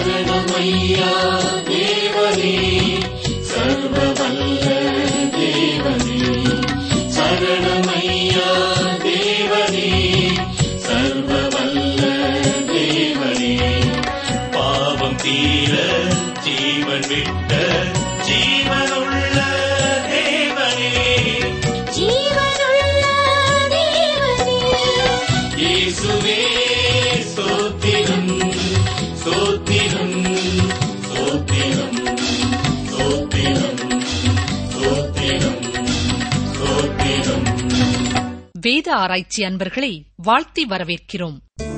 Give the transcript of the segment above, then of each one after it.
சரணமையா தேவனே சர்வவல்ல தேவனே சரணமையா தேவனே சர்வவல்ல தேவனே பாவம் தீர ஜீவன் விட்ட ஜீவனுள்ள தேவனே ஜீவனுள்ள தேவனே இயேசுவே ஸ்தோத்திரம் ஸ்தோத்திரம் ஸ்தோத்திரம் ஸ்தோத்திரம் ஸ்தோத்திரம் ஸ்தோத்திரம் வேத ஆராய்ச்சி அன்பர்களை வாழ்த்தி வரவேற்கிறோம்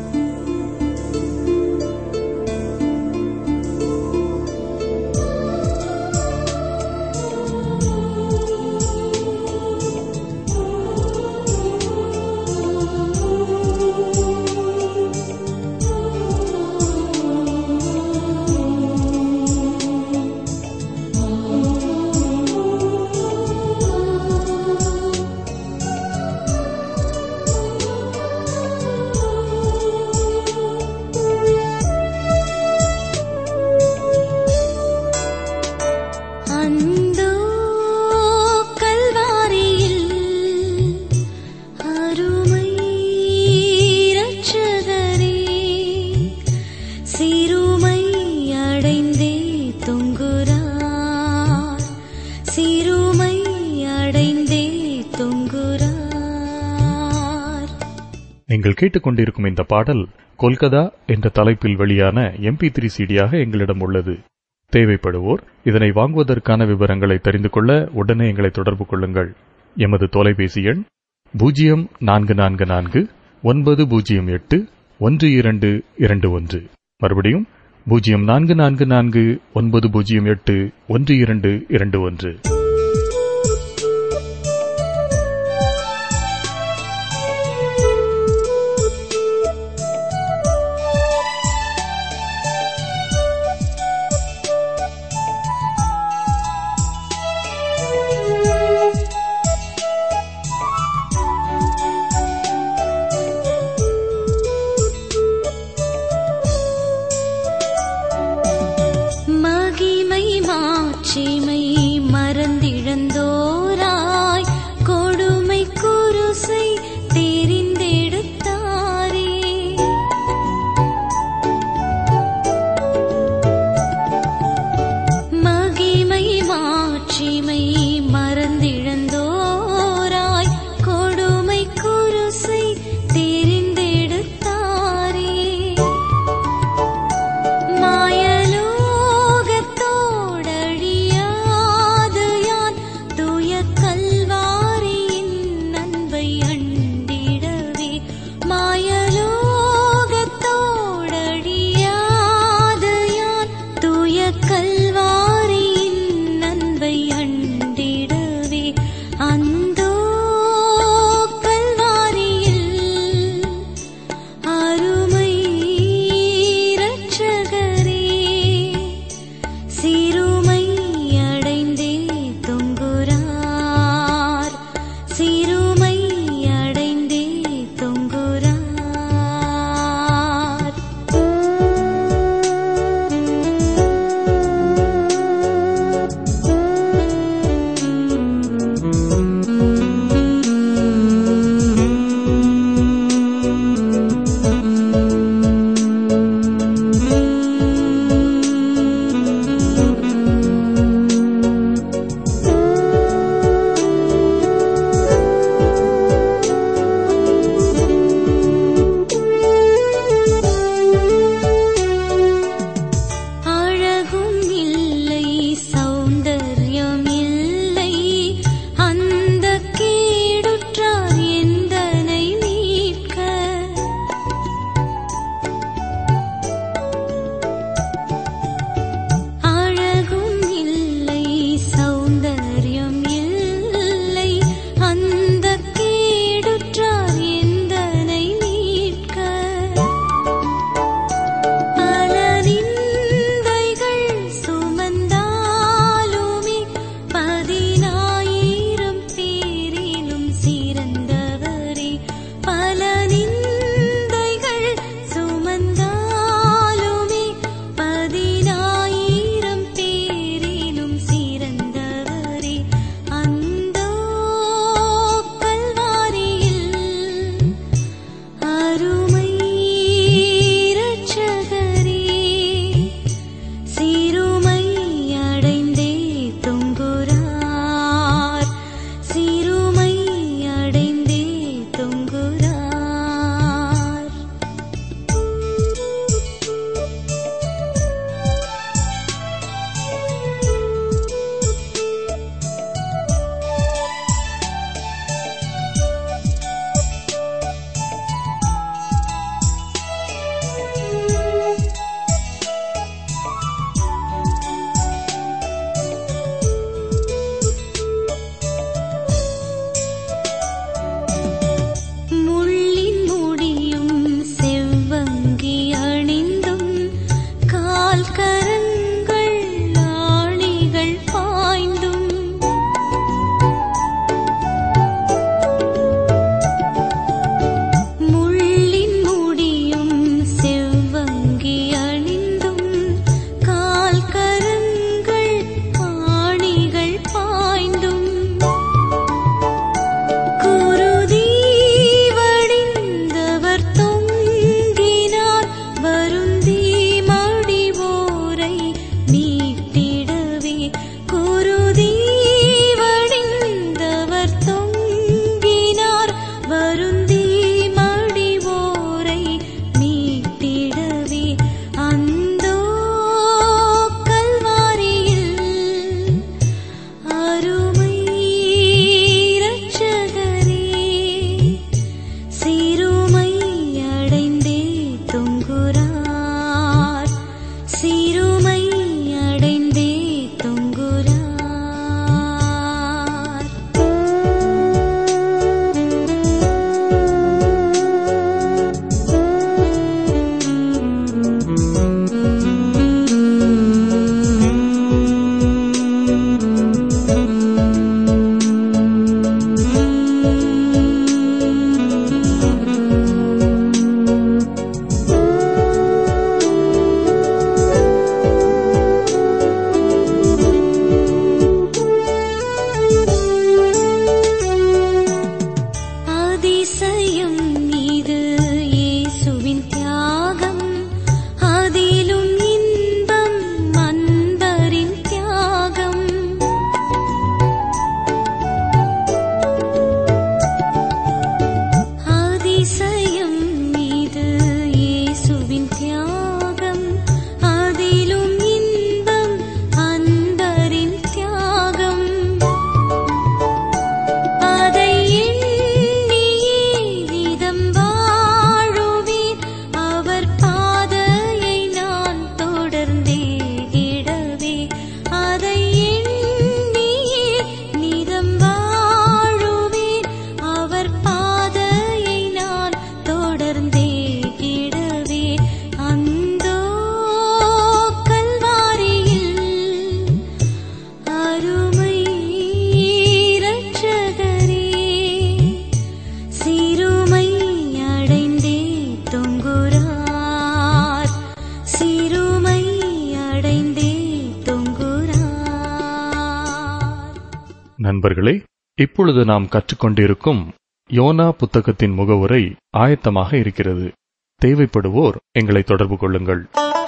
அந்தோ கல்வாரியில் அருமை இரட்சகரே சிறுமை அடைந்தே தொங்குறார் சிறுமை அடைந்தே தொங்குறார் நீங்கள் கேட்டுக்கொண்டிருக்கும் இந்த பாடல் கொல்கதா என்ற தலைப்பில் வெளியான எம்பி த்ரீ சிடியாக எங்களிடம் உள்ளது தேவைப்படுவோர் இதனை வாங்குவதற்கான விவரங்களை தெரிந்து கொள்ள உடனே எங்களை தொடர்பு கொள்ளுங்கள் எமது தொலைபேசி எண் பூஜ்ஜியம் நான்கு நான்கு நான்கு ஒன்பது பூஜ்ஜியம் எட்டு ஒன்று இரண்டு இரண்டு ஒன்று மறுபடியும் பூஜ்ஜியம் நான்கு நான்கு நான்கு ஒன்பது பூஜ்ஜியம் எட்டு ஒன்று இரண்டு இரண்டு ஒன்று மகிமை மாட்சிமை மறந்து நண்பர்களே இப்பொழுது நாம் கற்றுக்கொண்டிருக்கும் யோனா புத்தகத்தின் முகவுரை ஆயத்தமாக இருக்கிறது தேவைப்படுவோர் எங்களை தொடர்பு கொள்ளுங்கள்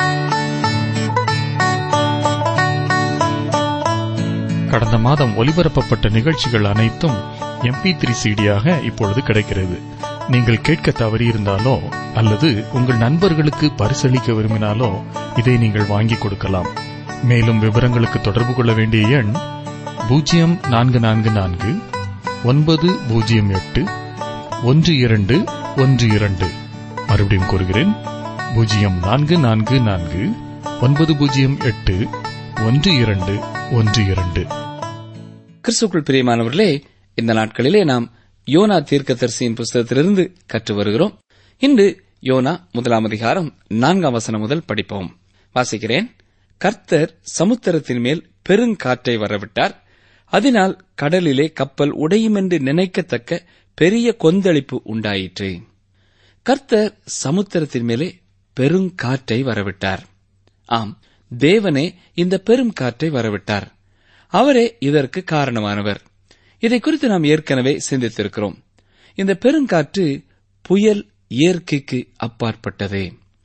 கடந்த மாதம் ஒலிபரப்பப்பட்ட நிகழ்ச்சிகள் அனைத்தும் எம்பி த்ரீ சிடியாக இப்பொழுது கிடைக்கிறது நீங்கள் கேட்க தவறியிருந்தாலோ அல்லது உங்கள் நண்பர்களுக்கு பரிசளிக்க விரும்பினாலோ இதை நீங்கள் வாங்கிக் கொடுக்கலாம் மேலும் விவரங்களுக்கு தொடர்பு கொள்ள வேண்டிய எண் பூஜ்ஜியம் நான்கு நான்கு நான்கு ஒன்பது பூஜ்ஜியம் எட்டு ஒன்று இரண்டு ஒன்று இரண்டு மறுபடியும் கூறுகிறேன் பூஜ்ஜியம் நான்கு நான்கு நான்கு ஒன்பது பூஜ்ஜியம் எட்டு ஒன்று இரண்டு ஒன்று இரண்டு கிறிஸ்துக்குள் பிரியமானவர்களே இந்த நாட்களிலே நாம் யோனா தீர்க்கதரிசியின் புஸ்தகத்திலிருந்து கற்று வருகிறோம் இன்று யோனா முதலாம் அதிகாரம் நான்காம் வசனம் முதல் படிப்போம் வாசிக்கிறேன் கர்த்தர் சமுத்திரத்தின் மேல் பெருங்காற்றை வரவிட்டார் அதனால் கடலிலே கப்பல் உடையும் என்று நினைக்கத்தக்க பெரிய கொந்தளிப்பு உண்டாயிற்று கர்த்தர் சமுத்திரத்தின் மேலே பெருங்காற்றை வரவிட்டார் ஆம் தேவனே இந்த பெரும் காற்றை வரவிட்டார் அவரே இதற்கு காரணமானவர் இதை குறித்து நாம் ஏற்கனவே சிந்தித்திருக்கிறோம் இந்த பெருங்காற்று புயல் இயற்கைக்கு அப்பாற்பட்டது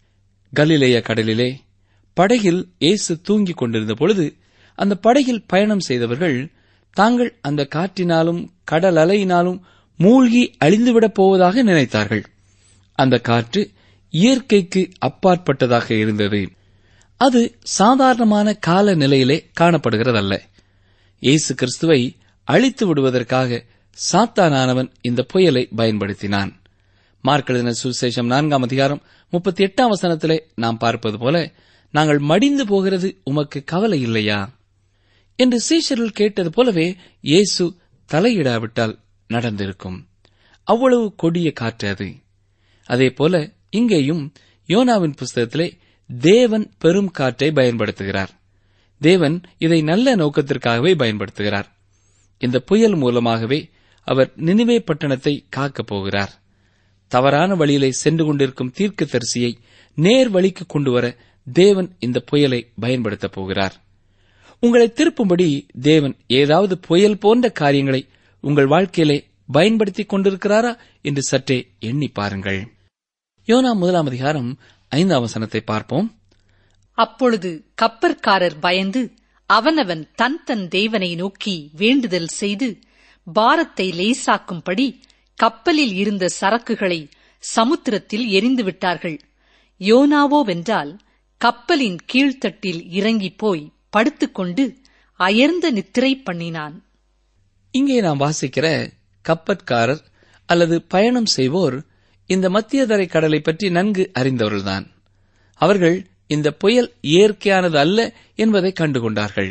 கலிலேய கடலிலே படகில் இயேசு தூங்கிக் கொண்டிருந்த பொழுது அந்த படகில் பயணம் செய்தவர்கள் தாங்கள் அந்த காற்றினாலும் கடல் அலையினாலும் மூழ்கி அழிந்துவிடப் போவதாக நினைத்தார்கள் அந்த காற்று இயற்கைக்கு அப்பாற்பட்டதாக இருந்தது அது சாதாரணமான கால நிலையிலே காணப்படுகிறதல்ல இயேசு கிறிஸ்துவை அழித்து விடுவதற்காக சாத்தானானவன் இந்த புயலை பயன்படுத்தினான் மார்க்கெழுதின சுசேஷம் நான்காம் அதிகாரம் முப்பத்தி எட்டாம் வசனத்திலே நாம் பார்ப்பது போல நாங்கள் மடிந்து போகிறது உமக்கு கவலை இல்லையா என்று சீஷர்கள் கேட்டது போலவே இயேசு தலையிடாவிட்டால் நடந்திருக்கும் அவ்வளவு கொடிய காற்று அது அதே போல இங்கேயும் யோனாவின் புஸ்தகத்திலே தேவன் பெரும் காற்றை பயன்படுத்துகிறார் தேவன் இதை நல்ல நோக்கத்திற்காகவே பயன்படுத்துகிறார் இந்த புயல் மூலமாகவே அவர் நினிவே பட்டணத்தை காக்கப் போகிறார் தவறான வழியிலே சென்று கொண்டிருக்கும் தீர்க்கதரிசியை நேர் வழிக்கு கொண்டு வர தேவன் இந்த புயலை பயன்படுத்தப் போகிறார் உங்களை திருப்பும்படி தேவன் ஏதாவது புயல் போன்ற காரியங்களை உங்கள் வாழ்க்கையிலே பயன்படுத்திக் கொண்டிருக்கிறாரா என்று சற்றே எண்ணி பாருங்கள் யோனா முதலாம் அதிகாரம் ஐந்தாம் வசனத்தை பார்ப்போம் அப்பொழுது கப்பற்காரர் பயந்து அவனவன் தன் தன் தேவனை நோக்கி வேண்டுதல் செய்து பாரத்தை லேசாக்கும்படி கப்பலில் இருந்த சரக்குகளை சமுத்திரத்தில் எரிந்து விட்டார்கள் யோனாவோவென்றால் கப்பலின் கீழ்த்தட்டில் இறங்கிப் போய் படுத்துக்கொண்டு அயர்ந்த நித்திரை பண்ணினான் இங்கே நாம் வாசிக்கிற கப்பற்காரர் அல்லது பயணம் செய்வோர் இந்த மத்தியதரை கடலை பற்றி நன்கு அறிந்தவர்கள்தான் அவர்கள் இந்த புயல் இயற்கையானது அல்ல என்பதை கண்டுகொண்டார்கள்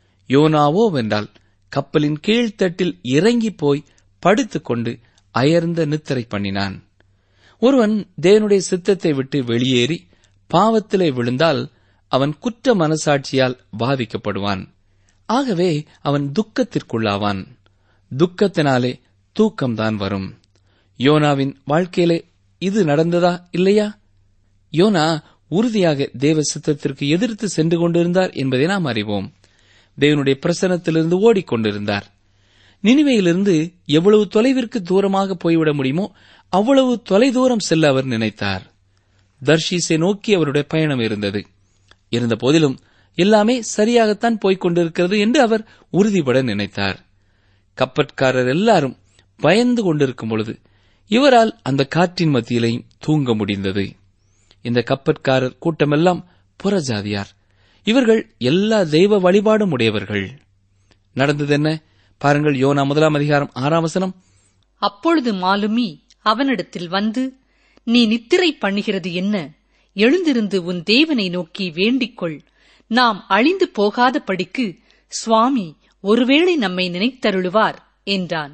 யோனாவோ வென்றால் கப்பலின் கீழ்த்தட்டில் இறங்கி போய் படுத்துக்கொண்டு அயர்ந்த நித்திரை பண்ணினான் ஒருவன் தேவனுடைய சித்தத்தை விட்டு வெளியேறி பாவத்திலே விழுந்தால் அவன் குற்ற மனசாட்சியால் பாதிக்கப்படுவான் ஆகவே அவன் துக்கத்திற்குள்ளாவான் துக்கத்தினாலே தூக்கம்தான் வரும் யோனாவின் வாழ்க்கையிலே இது நடந்ததா இல்லையா யோனா உறுதியாக தேவ சித்தத்திற்கு எதிர்த்து சென்று கொண்டிருந்தார் என்பதை நாம் அறிவோம் தேவனுடைய பிரசனத்திலிருந்து ஓடிக்கொண்டிருந்தார் நினிவையிலிருந்து எவ்வளவு தொலைவிற்கு தூரமாக போய்விட முடியுமோ அவ்வளவு தொலைதூரம் செல்ல அவர் நினைத்தார் தர்ஷீஸை நோக்கி அவருடைய பயணம் இருந்தது இருந்த போதிலும் எல்லாமே சரியாகத்தான் போய்க் கொண்டிருக்கிறது என்று அவர் உறுதிபட நினைத்தார் கப்பற்காரர் எல்லாரும் பயந்து கொண்டிருக்கும் பொழுது இவரால் அந்த காற்றின் மத்தியிலையும் தூங்க முடிந்தது இந்த கப்பற்காரர் கூட்டமெல்லாம் புறஜாதியார் இவர்கள் எல்லா தெய்வ வழிபாடும் உடையவர்கள் நடந்தது என்ன பாருங்கள் யோனா முதலாம் அதிகாரம் ஆறாம் வசனம் அப்பொழுது மாலுமி அவனிடத்தில் வந்து நீ நித்திரை பண்ணுகிறது என்ன எழுந்திருந்து உன் தேவனை நோக்கி வேண்டிக்கொள் நாம் அழிந்து போகாதபடிக்கு சுவாமி ஒருவேளை நம்மை நினைத்தருளுவார் என்றான்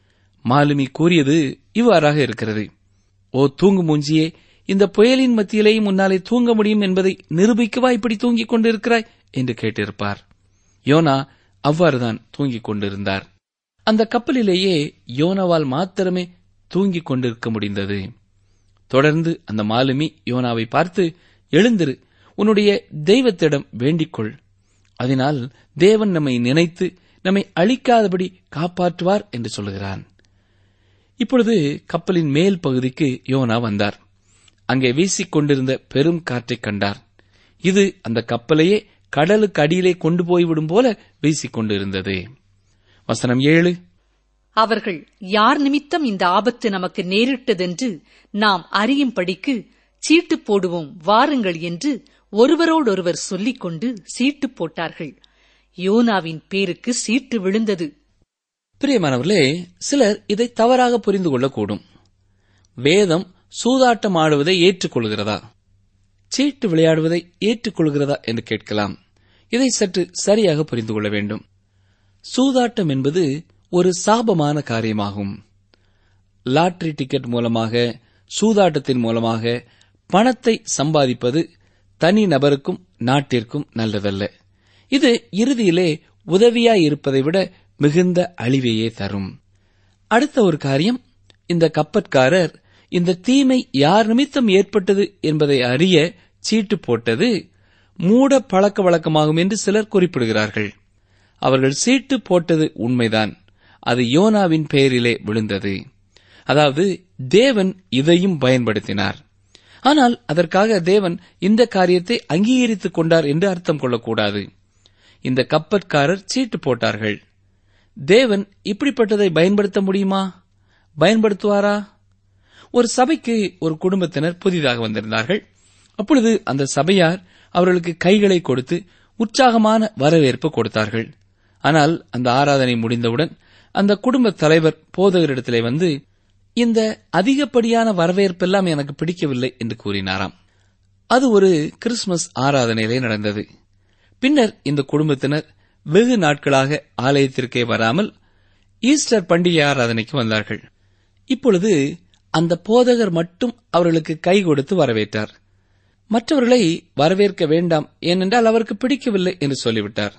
மாலுமி கூறியது இவ்வாறாக இருக்கிறது ஓ தூங்கு மூஞ்சியே இந்த புயலின் மத்தியிலேயும் உன்னாலே தூங்க முடியும் என்பதை நிரூபிக்கவா இப்படி தூங்கிக் கொண்டிருக்கிறாய் என்று கேட்டிருப்பார் யோனா அவ்வாறுதான் தூங்கிக் கொண்டிருந்தார் அந்த கப்பலிலேயே யோனாவால் மாத்திரமே தூங்கிக் கொண்டிருக்க முடிந்தது தொடர்ந்து அந்த மாலுமி யோனாவை பார்த்து எழுந்திரு உன்னுடைய தெய்வத்திடம் வேண்டிக்கொள் அதனால் தேவன் நம்மை நினைத்து நம்மை அழிக்காதபடி காப்பாற்றுவார் என்று சொல்லுகிறான் இப்பொழுது கப்பலின் மேல் பகுதிக்கு யோனா வந்தார் அங்கே வீசிக் கொண்டிருந்த பெரும் காற்றைக் கண்டார் இது அந்த கப்பலையே கடலுக்கு அடியிலே கொண்டு போய்விடும் போல வீசிக் கொண்டிருந்தது வசனம் ஏழு அவர்கள் யார் நிமித்தம் இந்த ஆபத்து நமக்கு நேரிட்டதென்று நாம் அறியும்படிக்கு சீட்டு போடுவோம் வாருங்கள் என்று ஒருவரோடொருவர் சொல்லிக் கொண்டு சீட்டு போட்டார்கள் யோனாவின் பேருக்கு சீட்டு விழுந்தது பிரியமானவர்களே சிலர் இதை தவறாக புரிந்து கொள்ளக்கூடும் வேதம் சூதாட்டம் ஆடுவதை ஏற்றுக்கொள்கிறதா சீட்டு விளையாடுவதை ஏற்றுக்கொள்கிறதா என்று கேட்கலாம் இதை சற்று சரியாக புரிந்து கொள்ள வேண்டும் சூதாட்டம் என்பது ஒரு சாபமான காரியமாகும் லாட்டரி டிக்கெட் மூலமாக சூதாட்டத்தின் மூலமாக பணத்தை சம்பாதிப்பது தனி நபருக்கும் நாட்டிற்கும் நல்லதல்ல இது இறுதியிலே உதவியாய் இருப்பதை விட மிகுந்த அழிவையே தரும் அடுத்த ஒரு காரியம் இந்த கப்பற்காரர் இந்த தீமை யார் நிமித்தம் ஏற்பட்டது என்பதை அறிய சீட்டு போட்டது மூட பழக்க வழக்கமாகும் என்று சிலர் குறிப்பிடுகிறார்கள் அவர்கள் சீட்டு போட்டது உண்மைதான் அது யோனாவின் பெயரிலே விழுந்தது அதாவது தேவன் இதையும் பயன்படுத்தினார் ஆனால் அதற்காக தேவன் இந்த காரியத்தை அங்கீகரித்துக் கொண்டார் என்று அர்த்தம் கொள்ளக்கூடாது இந்த கப்பற்காரர் சீட்டு போட்டார்கள் தேவன் இப்படிப்பட்டதை பயன்படுத்த முடியுமா பயன்படுத்துவாரா ஒரு சபைக்கு ஒரு குடும்பத்தினர் புதிதாக வந்திருந்தார்கள் அப்பொழுது அந்த சபையார் அவர்களுக்கு கைகளை கொடுத்து உற்சாகமான வரவேற்பு கொடுத்தார்கள் ஆனால் அந்த ஆராதனை முடிந்தவுடன் அந்த குடும்ப தலைவர் போதகரிடத்திலே வந்து இந்த அதிகப்படியான வரவேற்பெல்லாம் எனக்கு பிடிக்கவில்லை என்று கூறினாராம் அது ஒரு கிறிஸ்துமஸ் ஆராதனையிலே நடந்தது பின்னர் இந்த குடும்பத்தினர் வெகு நாட்களாக ஆலயத்திற்கே வராமல் ஈஸ்டர் பண்டிகை ஆராதனைக்கு வந்தார்கள் இப்பொழுது அந்த போதகர் மட்டும் அவர்களுக்கு கை கொடுத்து வரவேற்றார் மற்றவர்களை வரவேற்க வேண்டாம் ஏனென்றால் அவருக்கு பிடிக்கவில்லை என்று சொல்லிவிட்டார்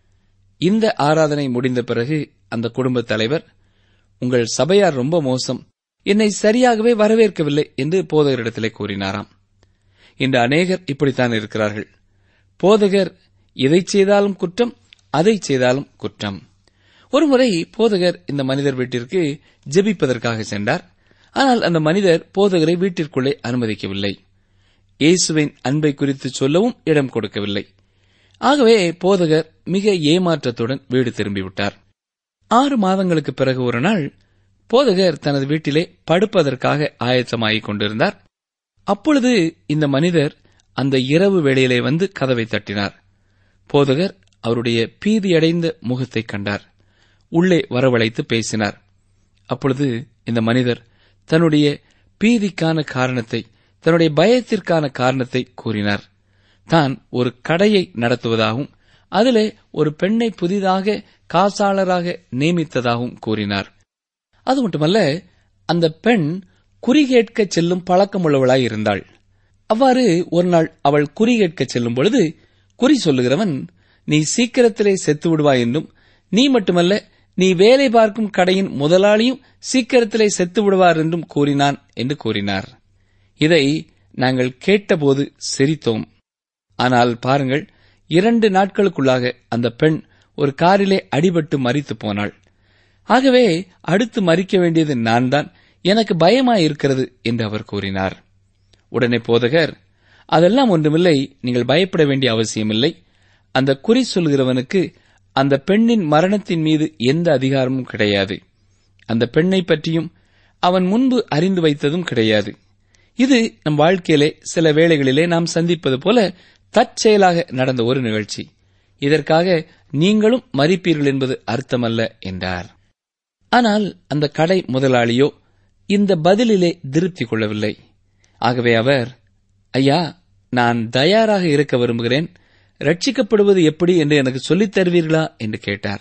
இந்த ஆராதனை முடிந்த பிறகு அந்த குடும்பத் தலைவர் உங்கள் சபையார் ரொம்ப மோசம் என்னை சரியாகவே வரவேற்கவில்லை என்று போதகரிடத்திலே கூறினாராம் இன்று அநேகர் இப்படித்தான் இருக்கிறார்கள் போதகர் இதை செய்தாலும் குற்றம் அதை செய்தாலும் குற்றம் ஒருமுறை போதகர் இந்த மனிதர் வீட்டிற்கு ஜெபிப்பதற்காக சென்றார் ஆனால் அந்த மனிதர் போதகரை வீட்டிற்குள்ளே அனுமதிக்கவில்லை இயேசுவின் அன்பை குறித்து சொல்லவும் இடம் கொடுக்கவில்லை ஆகவே போதகர் மிக ஏமாற்றத்துடன் வீடு திரும்பிவிட்டார் ஆறு மாதங்களுக்கு பிறகு ஒரு நாள் போதகர் தனது வீட்டிலே படுப்பதற்காக ஆயத்தமாகிக் கொண்டிருந்தார் அப்பொழுது இந்த மனிதர் அந்த இரவு வேளையிலே வந்து கதவை தட்டினார் போதகர் அவருடைய பீதியடைந்த முகத்தை கண்டார் உள்ளே வரவழைத்து பேசினார் அப்பொழுது இந்த மனிதர் தன்னுடைய பீதிக்கான காரணத்தை தன்னுடைய பயத்திற்கான காரணத்தை கூறினார் தான் ஒரு கடையை நடத்துவதாகவும் அதிலே ஒரு பெண்ணை புதிதாக காசாளராக நியமித்ததாகவும் கூறினார் அது மட்டுமல்ல அந்த பெண் குறி கேட்க செல்லும் பழக்கமுள்ளவளாய் இருந்தாள் அவ்வாறு ஒரு நாள் அவள் குறி கேட்க செல்லும் பொழுது குறி சொல்லுகிறவன் நீ சீக்கிரத்திலே செத்து விடுவாய் என்றும் நீ மட்டுமல்ல நீ வேலை பார்க்கும் கடையின் முதலாளியும் சீக்கிரத்திலே செத்து விடுவார் என்றும் கூறினான் என்று கூறினார் இதை நாங்கள் கேட்டபோது சிரித்தோம் ஆனால் பாருங்கள் இரண்டு நாட்களுக்குள்ளாக அந்த பெண் ஒரு காரிலே அடிபட்டு மரித்து போனாள் ஆகவே அடுத்து மறிக்க வேண்டியது நான் தான் எனக்கு பயமாயிருக்கிறது என்று அவர் கூறினார் உடனே போதகர் அதெல்லாம் ஒன்றுமில்லை நீங்கள் பயப்பட வேண்டிய அவசியமில்லை அந்த குறி சொல்கிறவனுக்கு அந்த பெண்ணின் மரணத்தின் மீது எந்த அதிகாரமும் கிடையாது அந்த பெண்ணை பற்றியும் அவன் முன்பு அறிந்து வைத்ததும் கிடையாது இது நம் வாழ்க்கையிலே சில வேளைகளிலே நாம் சந்திப்பது போல தற்செயலாக நடந்த ஒரு நிகழ்ச்சி இதற்காக நீங்களும் மறிப்பீர்கள் என்பது அர்த்தமல்ல என்றார் ஆனால் அந்த கடை முதலாளியோ இந்த பதிலிலே திருப்தி கொள்ளவில்லை ஆகவே அவர் ஐயா நான் தயாராக இருக்க விரும்புகிறேன் ரட்சிக்கப்படுவது எப்படி என்று எனக்கு சொல்லித் தருவீர்களா என்று கேட்டார்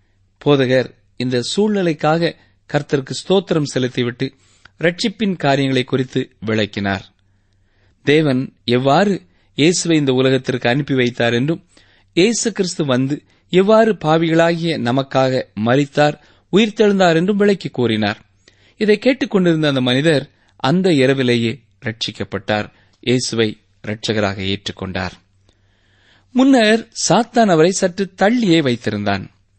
போதகர் இந்த சூழ்நிலைக்காக கர்த்தருக்கு ஸ்தோத்திரம் செலுத்திவிட்டு ரட்சிப்பின் காரியங்களை குறித்து விளக்கினார் தேவன் எவ்வாறு இயேசுவை இந்த உலகத்திற்கு அனுப்பி வைத்தார் என்றும் இயேசு கிறிஸ்து வந்து எவ்வாறு பாவிகளாகிய நமக்காக மரித்தார் உயிர்த்தெழுந்தார் என்றும் விளக்கி கூறினார் இதை கேட்டுக்கொண்டிருந்த அந்த மனிதர் அந்த இரவிலேயே ரட்சிக்கப்பட்டார் இயேசுவை இரட்சகராக ஏற்றுக்கொண்டார் முன்னர் சாத்தான் அவரை சற்று தள்ளியே வைத்திருந்தான்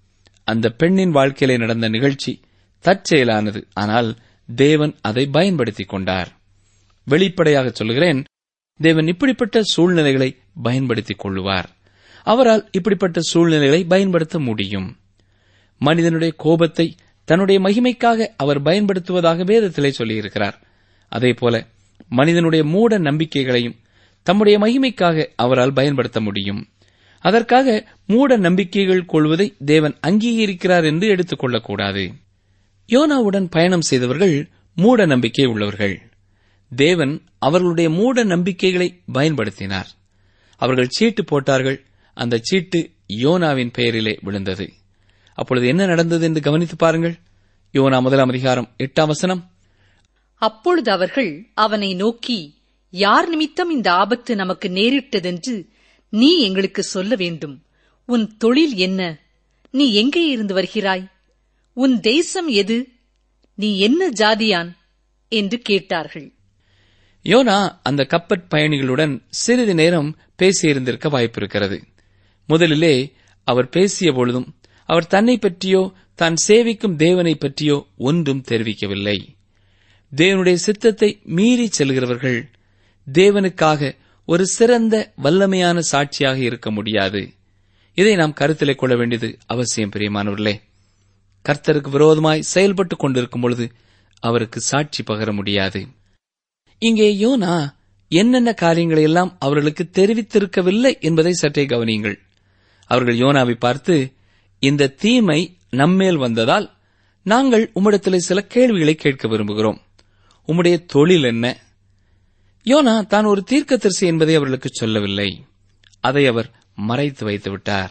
அந்த பெண்ணின் வாழ்க்கையிலே நடந்த நிகழ்ச்சி தற்செயலானது ஆனால் தேவன் அதை பயன்படுத்திக் கொண்டார் வெளிப்படையாக சொல்கிறேன் தேவன் இப்படிப்பட்ட சூழ்நிலைகளை பயன்படுத்திக் கொள்ளுவார் அவரால் இப்படிப்பட்ட சூழ்நிலைகளை பயன்படுத்த முடியும் மனிதனுடைய கோபத்தை தன்னுடைய மகிமைக்காக அவர் பயன்படுத்துவதாக வேதத்திலே சொல்லியிருக்கிறார் அதேபோல மனிதனுடைய மூட நம்பிக்கைகளையும் தம்முடைய மகிமைக்காக அவரால் பயன்படுத்த முடியும் அதற்காக மூட நம்பிக்கைகள் கொள்வதை தேவன் அங்கீகரிக்கிறார் என்று எடுத்துக் கொள்ளக்கூடாது யோனாவுடன் பயணம் செய்தவர்கள் மூட நம்பிக்கை உள்ளவர்கள் தேவன் அவர்களுடைய மூட நம்பிக்கைகளை பயன்படுத்தினார் அவர்கள் சீட்டு போட்டார்கள் அந்த சீட்டு யோனாவின் பெயரிலே விழுந்தது அப்பொழுது என்ன நடந்தது என்று கவனித்து பாருங்கள் யோனா முதலாம் அதிகாரம் எட்டாம் வசனம் அப்பொழுது அவர்கள் அவனை நோக்கி யார் நிமித்தம் இந்த ஆபத்து நமக்கு நேரிட்டதென்று நீ எங்களுக்கு சொல்ல வேண்டும் உன் தொழில் என்ன நீ எங்கே இருந்து வருகிறாய் உன் தேசம் எது நீ என்ன ஜாதியான் என்று கேட்டார்கள் யோனா அந்த கப்பற் பயணிகளுடன் சிறிது நேரம் பேசியிருந்திருக்க வாய்ப்பிருக்கிறது முதலிலே அவர் பேசிய பொழுதும் அவர் தன்னை பற்றியோ தான் சேவிக்கும் தேவனை பற்றியோ ஒன்றும் தெரிவிக்கவில்லை தேவனுடைய சித்தத்தை மீறி செல்கிறவர்கள் தேவனுக்காக ஒரு சிறந்த வல்லமையான சாட்சியாக இருக்க முடியாது இதை நாம் கருத்திலே கொள்ள வேண்டியது அவசியம் பிரியமானவர்களே கர்த்தருக்கு விரோதமாய் செயல்பட்டுக் கொண்டிருக்கும் பொழுது அவருக்கு சாட்சி பகர முடியாது இங்கே யோனா என்னென்ன காரியங்களை எல்லாம் அவர்களுக்கு தெரிவித்திருக்கவில்லை என்பதை சற்றே கவனியுங்கள் அவர்கள் யோனாவை பார்த்து இந்த தீமை நம்மேல் வந்ததால் நாங்கள் உம்மிடத்திலே சில கேள்விகளை கேட்க விரும்புகிறோம் உம்முடைய தொழில் என்ன யோனா தான் ஒரு தீர்க்கதரிசி என்பதை அவர்களுக்கு சொல்லவில்லை அதை அவர் மறைத்து வைத்து விட்டார்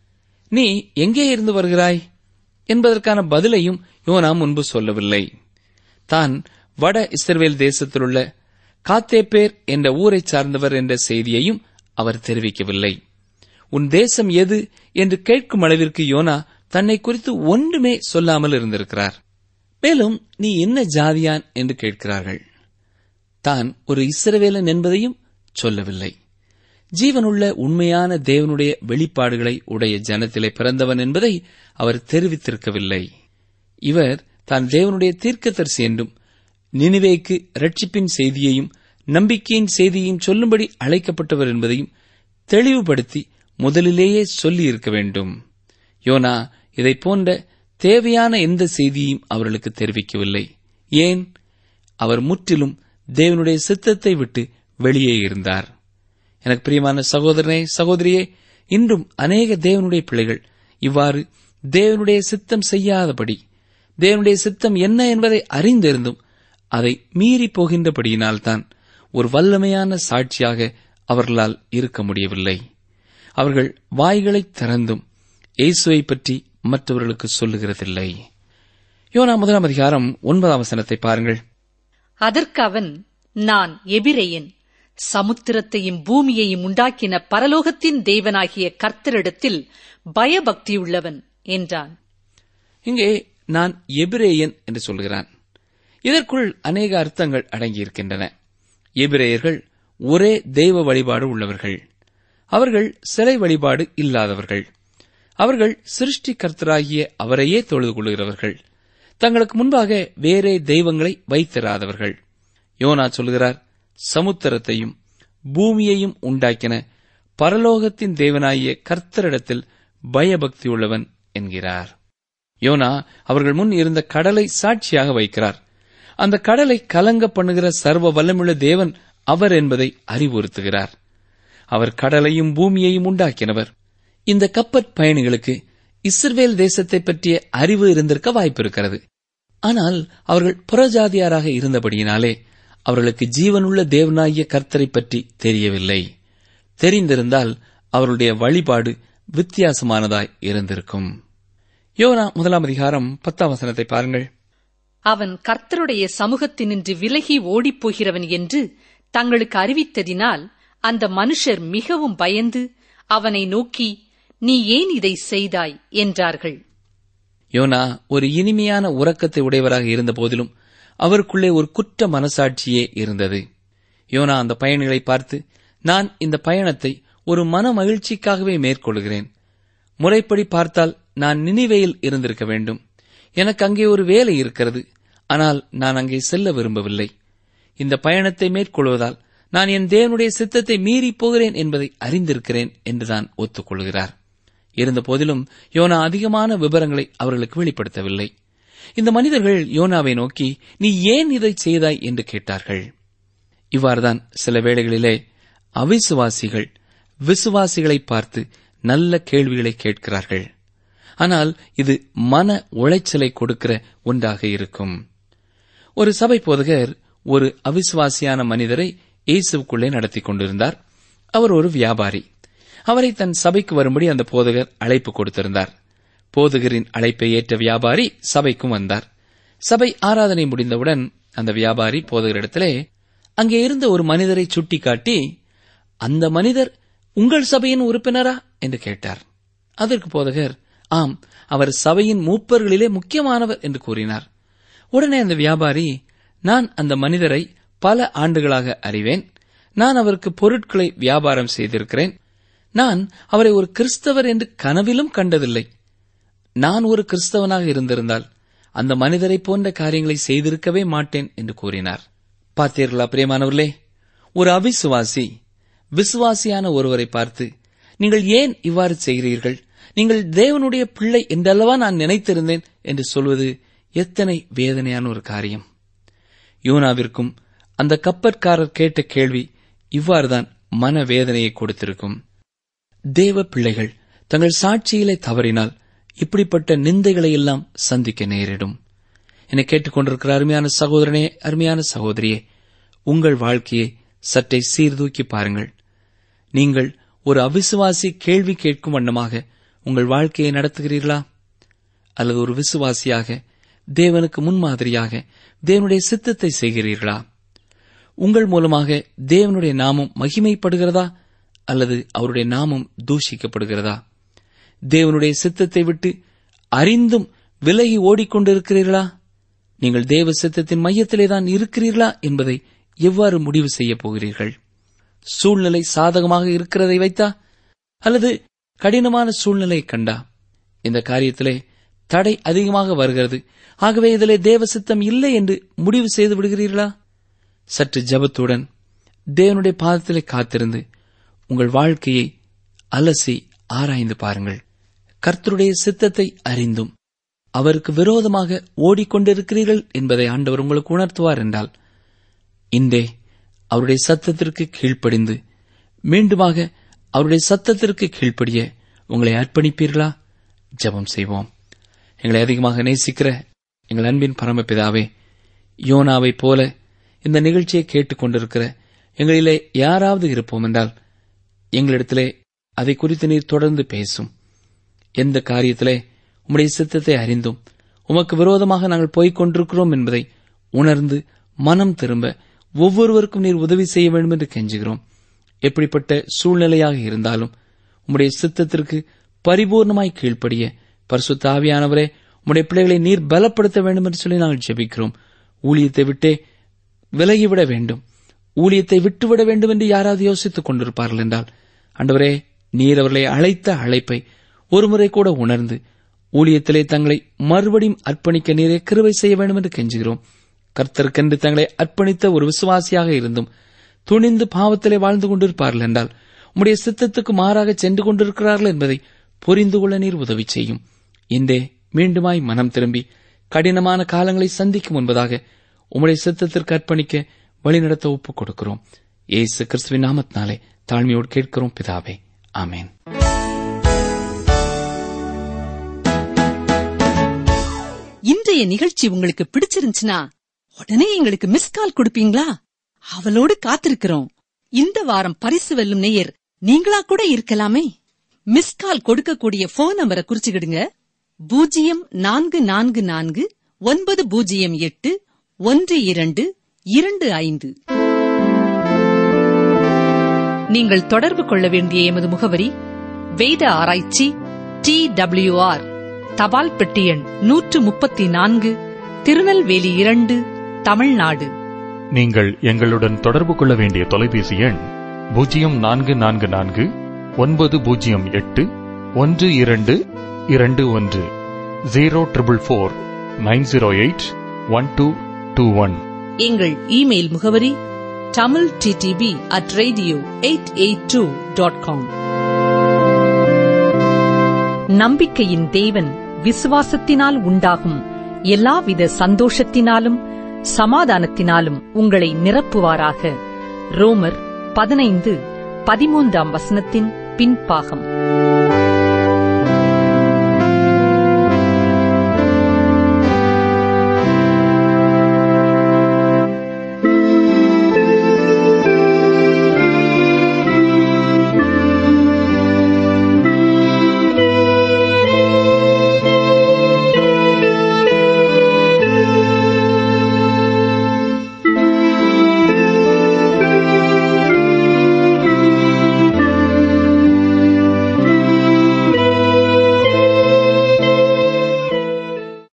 நீ எங்கே இருந்து வருகிறாய் என்பதற்கான பதிலையும் யோனா முன்பு சொல்லவில்லை தான் வட இஸ்ரவேல் தேசத்திலுள்ள காத்தேப்பேர் என்ற ஊரைச் சார்ந்தவர் என்ற செய்தியையும் அவர் தெரிவிக்கவில்லை உன் தேசம் எது என்று கேட்கும் அளவிற்கு யோனா தன்னை குறித்து ஒன்றுமே சொல்லாமல் இருந்திருக்கிறார் மேலும் நீ என்ன ஜாதியான் என்று கேட்கிறார்கள் தான் ஒரு இஸ்ரவேலன் என்பதையும் சொல்லவில்லை ஜீவனுள்ள உண்மையான தேவனுடைய வெளிப்பாடுகளை உடைய ஜனத்திலே பிறந்தவன் என்பதை அவர் தெரிவித்திருக்கவில்லை இவர் தான் தேவனுடைய தீர்க்கதரிசி என்றும் நினிவேக்கு ரட்சிப்பின் செய்தியையும் நம்பிக்கையின் செய்தியையும் சொல்லும்படி அழைக்கப்பட்டவர் என்பதையும் தெளிவுபடுத்தி முதலிலேயே சொல்லியிருக்க வேண்டும் யோனா இதைப் போன்ற தேவையான எந்த செய்தியையும் அவர்களுக்கு தெரிவிக்கவில்லை ஏன் அவர் முற்றிலும் தேவனுடைய சித்தத்தை விட்டு வெளியே இருந்தார் எனக்கு பிரியமான சகோதரனே சகோதரியே இன்றும் அநேக தேவனுடைய பிள்ளைகள் இவ்வாறு தேவனுடைய சித்தம் செய்யாதபடி தேவனுடைய சித்தம் என்ன என்பதை அறிந்திருந்தும் அதை மீறி போகின்றபடியினால்தான் ஒரு வல்லமையான சாட்சியாக அவர்களால் இருக்க முடியவில்லை அவர்கள் வாய்களை திறந்தும் இயேசுவை பற்றி மற்றவர்களுக்கு சொல்லுகிறதில்லை யோனா முதலாம் அதிகாரம் ஒன்பதாம் வசனத்தை பாருங்கள் அதற்கு அவன் நான் எபிரேயன் சமுத்திரத்தையும் பூமியையும் உண்டாக்கின பரலோகத்தின் தேவனாகிய கர்த்தரிடத்தில் பயபக்தியுள்ளவன் என்றான் இங்கே நான் எபிரேயன் என்று சொல்கிறான் இதற்குள் அநேக அர்த்தங்கள் அடங்கியிருக்கின்றன எபிரேயர்கள் ஒரே தெய்வ வழிபாடு உள்ளவர்கள் அவர்கள் சிலை வழிபாடு இல்லாதவர்கள் அவர்கள் சிருஷ்டிகர்த்தராகிய அவரையே தொழுது கொள்கிறவர்கள் தங்களுக்கு முன்பாக வேறே தெய்வங்களை வைத்திராதவர்கள் யோனா சொல்கிறார் சமுத்திரத்தையும் பூமியையும் உண்டாக்கின பரலோகத்தின் தேவனாகிய கர்த்தரிடத்தில் பயபக்தியுள்ளவன் என்கிறார் யோனா அவர்கள் முன் இருந்த கடலை சாட்சியாக வைக்கிறார் அந்த கடலை கலங்க பண்ணுகிற சர்வ வல்லமுள்ள தேவன் அவர் என்பதை அறிவுறுத்துகிறார் அவர் கடலையும் பூமியையும் உண்டாக்கினவர் இந்த கப்பற் பயணிகளுக்கு இஸ்ரவேல் தேசத்தை பற்றிய அறிவு இருந்திருக்க வாய்ப்பிருக்கிறது ஆனால் அவர்கள் புறஜாதியாராக இருந்தபடியினாலே அவர்களுக்கு ஜீவனுள்ள தேவனாகிய கர்த்தரை பற்றி தெரியவில்லை தெரிந்திருந்தால் அவருடைய வழிபாடு வித்தியாசமானதாய் இருந்திருக்கும் யோனா முதலாம் அதிகாரம் பத்தாம் வசனத்தை பாருங்கள் அவன் கர்த்தருடைய சமூகத்தினின்று விலகி ஓடிப்போகிறவன் என்று தங்களுக்கு அறிவித்ததினால் அந்த மனுஷர் மிகவும் பயந்து அவனை நோக்கி நீ ஏன் இதை செய்தாய் என்றார்கள் யோனா ஒரு இனிமையான உறக்கத்தை உடையவராக இருந்த போதிலும் அவருக்குள்ளே ஒரு குற்ற மனசாட்சியே இருந்தது யோனா அந்த பயணிகளை பார்த்து நான் இந்த பயணத்தை ஒரு மன மகிழ்ச்சிக்காகவே மேற்கொள்கிறேன் முறைப்படி பார்த்தால் நான் நினைவேயில் இருந்திருக்க வேண்டும் எனக்கு அங்கே ஒரு வேலை இருக்கிறது ஆனால் நான் அங்கே செல்ல விரும்பவில்லை இந்த பயணத்தை மேற்கொள்வதால் நான் என் தேவனுடைய சித்தத்தை மீறி போகிறேன் என்பதை அறிந்திருக்கிறேன் என்றுதான் ஒத்துக்கொள்கிறார் இருந்த போதிலும் யோனா அதிகமான விவரங்களை அவர்களுக்கு வெளிப்படுத்தவில்லை இந்த மனிதர்கள் யோனாவை நோக்கி நீ ஏன் இதை செய்தாய் என்று கேட்டார்கள் இவ்வாறுதான் சில வேளைகளிலே அவிசுவாசிகள் விசுவாசிகளை பார்த்து நல்ல கேள்விகளை கேட்கிறார்கள் ஆனால் இது மன உளைச்சலை கொடுக்கிற ஒன்றாக இருக்கும் ஒரு சபை போதகர் ஒரு அவிசுவாசியான மனிதரை இயேசுக்குள்ளே நடத்தி கொண்டிருந்தார் அவர் ஒரு வியாபாரி அவரை தன் சபைக்கு வரும்படி அந்த போதகர் அழைப்பு கொடுத்திருந்தார் போதகரின் அழைப்பை ஏற்ற வியாபாரி சபைக்கும் வந்தார் சபை ஆராதனை முடிந்தவுடன் அந்த வியாபாரி போதகரிடத்திலே அங்கே இருந்த ஒரு மனிதரை சுட்டிக்காட்டி அந்த மனிதர் உங்கள் சபையின் உறுப்பினரா என்று கேட்டார் அதற்கு போதகர் ஆம் அவர் சபையின் மூப்பர்களிலே முக்கியமானவர் என்று கூறினார் உடனே அந்த வியாபாரி நான் அந்த மனிதரை பல ஆண்டுகளாக அறிவேன் நான் அவருக்கு பொருட்களை வியாபாரம் செய்திருக்கிறேன் நான் அவரை ஒரு கிறிஸ்தவர் என்று கனவிலும் கண்டதில்லை நான் ஒரு கிறிஸ்தவனாக இருந்திருந்தால் அந்த மனிதரை போன்ற காரியங்களை செய்திருக்கவே மாட்டேன் என்று கூறினார் பார்த்தீர்களா பிரியமானவர்களே ஒரு அவிசுவாசி விசுவாசியான ஒருவரை பார்த்து நீங்கள் ஏன் இவ்வாறு செய்கிறீர்கள் நீங்கள் தேவனுடைய பிள்ளை என்றல்லவா நான் நினைத்திருந்தேன் என்று சொல்வது எத்தனை வேதனையான ஒரு காரியம் யோனாவிற்கும் அந்த கப்பற்காரர் கேட்ட கேள்வி இவ்வாறுதான் மனவேதனையை கொடுத்திருக்கும் தேவ பிள்ளைகள் தங்கள் சாட்சியிலே தவறினால் இப்படிப்பட்ட நிந்தைகளை எல்லாம் சந்திக்க நேரிடும் என்னை கேட்டுக்கொண்டிருக்கிற அருமையான சகோதரனே அருமையான சகோதரியே உங்கள் வாழ்க்கையை சற்றே சீர்தூக்கி பாருங்கள் நீங்கள் ஒரு அவிசுவாசி கேள்வி கேட்கும் வண்ணமாக உங்கள் வாழ்க்கையை நடத்துகிறீர்களா அல்லது ஒரு விசுவாசியாக தேவனுக்கு முன்மாதிரியாக தேவனுடைய சித்தத்தை செய்கிறீர்களா உங்கள் மூலமாக தேவனுடைய நாமம் மகிமைப்படுகிறதா அல்லது அவருடைய நாமம் தூஷிக்கப்படுகிறதா தேவனுடைய சித்தத்தை விட்டு அறிந்தும் விலகி ஓடிக்கொண்டிருக்கிறீர்களா நீங்கள் தேவ சித்தத்தின் மையத்திலே தான் இருக்கிறீர்களா என்பதை எவ்வாறு முடிவு செய்யப் போகிறீர்கள் சூழ்நிலை சாதகமாக இருக்கிறதை வைத்தா அல்லது கடினமான சூழ்நிலை கண்டா இந்த காரியத்திலே தடை அதிகமாக வருகிறது ஆகவே இதிலே தேவ சித்தம் இல்லை என்று முடிவு செய்து விடுகிறீர்களா சற்று ஜபத்துடன் தேவனுடைய பாதத்திலே காத்திருந்து உங்கள் வாழ்க்கையை அலசி ஆராய்ந்து பாருங்கள் கர்த்தருடைய சித்தத்தை அறிந்தும் அவருக்கு விரோதமாக ஓடிக்கொண்டிருக்கிறீர்கள் என்பதை ஆண்டவர் உங்களுக்கு உணர்த்துவார் என்றால் இன்றே அவருடைய சத்தத்திற்கு கீழ்ப்படிந்து மீண்டுமாக அவருடைய சத்தத்திற்கு கீழ்ப்படிய உங்களை அர்ப்பணிப்பீர்களா ஜெபம் செய்வோம் எங்களை அதிகமாக நேசிக்கிற எங்கள் அன்பின் பரமபிதாவே யோனாவைப் போல இந்த நிகழ்ச்சியை கேட்டுக்கொண்டிருக்கிற எங்களிலே யாராவது இருப்போம் என்றால் எங்களிடத்திலே அதை குறித்து நீர் தொடர்ந்து பேசும் எந்த காரியத்திலே உம்முடைய சித்தத்தை அறிந்தும் உமக்கு விரோதமாக நாங்கள் போய்க் கொண்டிருக்கிறோம் என்பதை உணர்ந்து மனம் திரும்ப ஒவ்வொருவருக்கும் நீர் உதவி செய்ய வேண்டும் என்று கெஞ்சுகிறோம் எப்படிப்பட்ட சூழ்நிலையாக இருந்தாலும் உம்முடைய சித்தத்திற்கு பரிபூர்ணமாய் கீழ்ப்படிய பரிசுத்த ஆவியானவரே உம்முடைய பிள்ளைகளை நீர் பலப்படுத்த வேண்டும் என்று சொல்லி நாங்கள் ஜெபிக்கிறோம் ஊழியத்தை விட்டே விலகிவிட வேண்டும் ஊழியத்தை விட்டுவிட வேண்டும் என்று யாராவது யோசித்துக் கொண்டிருப்பார்கள் என்றால் ஆண்டவரே நீர் அவர்களை அழைத்த அழைப்பை ஒருமுறை கூட உணர்ந்து ஊழியத்திலே தங்களை மறுபடியும் அர்ப்பணிக்க நீரே கிருவை செய்ய வேண்டும் என்று கெஞ்சுகிறோம் கர்த்தருக்கென்று தங்களை அர்ப்பணித்த ஒரு விசுவாசியாக இருந்தும் துணிந்து பாவத்திலே வாழ்ந்து கொண்டிருப்பார்கள் என்றால் உம்முடைய சித்தத்துக்கு மாறாக சென்று கொண்டிருக்கிறார்கள் என்பதை புரிந்து கொள்ள நீர் உதவி செய்யும் இன்றே மீண்டுமாய் மனம் திரும்பி கடினமான காலங்களை சந்திக்கும் முன்பதாக உம்முடைய சித்தத்திற்கு அர்ப்பணிக்க வழிநடத்த ஒப்புக் கொடுக்கிறோம் ஏசு கிறிஸ்துவின் நாமத்தினாலே தாழ்மையோடு கேட்கிறோம் பிதாவே ஆமேன் இன்றைய நிகழ்ச்சி உங்களுக்கு பிடிச்சிருந்துச்சுன்னா உடனே எங்களுக்கு மிஸ் கால் கொடுப்பீங்களா அவளோடு காத்திருக்கிறோம் இந்த வாரம் பரிசு வெல்லும் நேயர் நீங்களா கூட இருக்கலாமே மிஸ் கால் கொடுக்கக்கூடிய போன் நம்பரை குறிச்சுக்கிடுங்க பூஜ்ஜியம் நான்கு நான்கு நான்கு ஒன்பது பூஜ்ஜியம் எட்டு ஒன்று இரண்டு இரண்டு ஐந்து நீங்கள் தொடர்பு கொள்ள வேண்டிய எமது முகவரி வேத ஆராய்ச்சி டி டபிள்யூஆர் தபால் பெட்டி எண் நூற்று முப்பத்தி நான்கு திருநெல்வேலி இரண்டு தமிழ்நாடு நீங்கள் எங்களுடன் தொடர்பு கொள்ள வேண்டிய தொலைபேசி எண் பூஜ்ஜியம் நான்கு நான்கு நான்கு ஒன்பது பூஜ்ஜியம் எட்டு ஒன்று இரண்டு இரண்டு ஒன்று zero triple four nine zero eight one two two one எங்கள் இமெயில் முகவரி Tamil TDP at radio eight eight two dot com நம்பிக்கையின் தேவன் விசுவாசத்தினால் உண்டாகும் எல்லாவித சந்தோஷத்தினாலும் சமாதானத்தினாலும் உங்களை நிரப்புவாராக ரோமர் பதினைந்து பதிமூன்றாம் வசனத்தின் பின்பாகம்